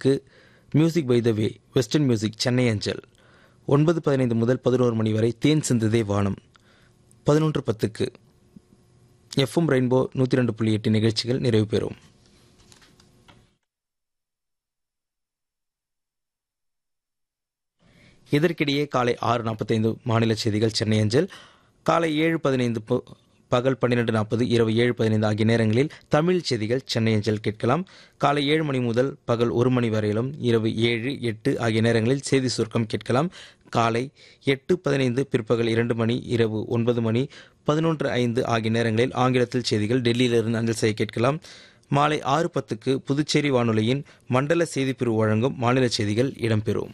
பத்துக்கு music by the way western music Chennai அஞ்சல் ஒன்பது பதினைந்து முதல் பதினோரு மணி வரை தேன் சிந்ததே வானம் பதினொன்று பத்துக்கு எஃப்எம் ரெயின்போ நூற்றி ரெண்டு புள்ளி எட்டு நிகழ்ச்சிகள் நிறைவு பெறும் இதற்கிடையே காலை ஆறு நாற்பத்தைந்து மாநில செய்திகள் சென்னை அஞ்சல் காலை ஏழு பதினைந்து பு- பகல் பன்னிரெண்டு நாற்பது இரவு ஏழு பதினைந்து ஆகிய நேரங்களில் தமிழ் செய்திகள் சென்னை அஞ்சல் கேட்கலாம் காலை ஏழு மணி முதல் பகல் ஒரு மணி வரையிலும் இரவு ஏழு எட்டு ஆகிய நேரங்களில் செய்தி சுருக்கம் கேட்கலாம் காலை எட்டு பதினைந்து பிற்பகல் இரண்டு மணி இரவு ஒன்பது மணி பதினொன்று ஐந்து ஆகிய நேரங்களில் ஆங்கிலத்தில் செய்திகள் டெல்லியிலிருந்து அஞ்சல் செய்ய கேட்கலாம் மாலை ஆறு பத்துக்கு புதுச்சேரி வானொலியின் மண்டல செய்திப்பிரிவு வழங்கும் மாநில செய்திகள் இடம்பெறும்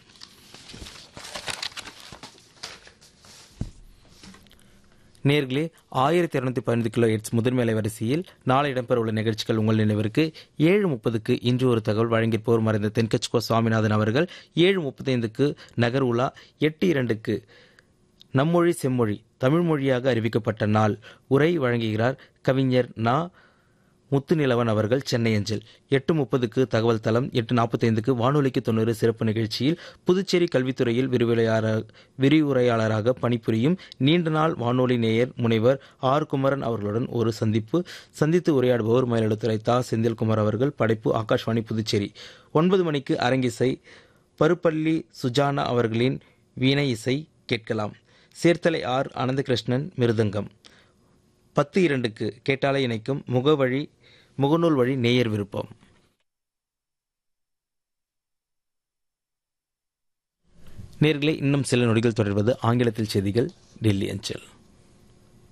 நேர்களே ஆயிரத்தி இரநூத்தி பதினைந்து கிலோ ஹெட்ஸ் முதன்மை அலைவரிசையில் நாளை இடம்பெறவுள்ள நிகழ்ச்சிகள் உங்கள் நினைவிற்கு ஏழு முப்பதுக்கு இன்று ஒரு தகவல் வழங்கியிருப்போர் மறைந்த தென்கட்சிகோ சுவாமிநாதன் அவர்கள் ஏழு முப்பத்தைந்துக்கு நகர் உலா எட்டு இரண்டுக்கு நம்மொழி செம்மொழி தமிழ் மொழியாக அறிவிக்கப்பட்ட நாள் உரை வழங்குகிறார் கவிஞர் நா முத்துநிலவன் அவர்கள் சென்னை அஞ்சல் எட்டு முப்பதுக்கு தகவல் தளம் எட்டு நாற்பத்தைந்துக்கு வானொலிக்கு தொண்ணூறு சிறப்பு நிகழ்ச்சியில் புதுச்சேரி கல்வித்துறையில் விரிவுரையாளர் விரிவுரையாளராக பணிபுரியும் நீண்ட நாள் வானொலி நேயர் முனைவர் ஆர் குமரன் அவர்களுடன் ஒரு சந்திப்பு சந்தித்து உரையாடுபவர் மயிலாடுதுறை தா செந்தில்குமார் அவர்கள் படைப்பு ஆகாஷ்வாணி புதுச்சேரி ஒன்பது மணிக்கு அரங்கிசை பருப்பள்ளி சுஜானா அவர்களின் வீணை இசை கேட்கலாம் சேர்த்தலை ஆர் அனந்தகிருஷ்ணன் மிருதங்கம் பத்து இரண்டுக்கு கேட்டாலே இணைக்கும் முகவழி முகநூல் வழி நேயர் விருப்பம் நேர்களே இன்னும் சில நொடிகள் தொடர்வது ஆங்கிலத்தில் செய்திகள் டெல்லி அஞ்சல்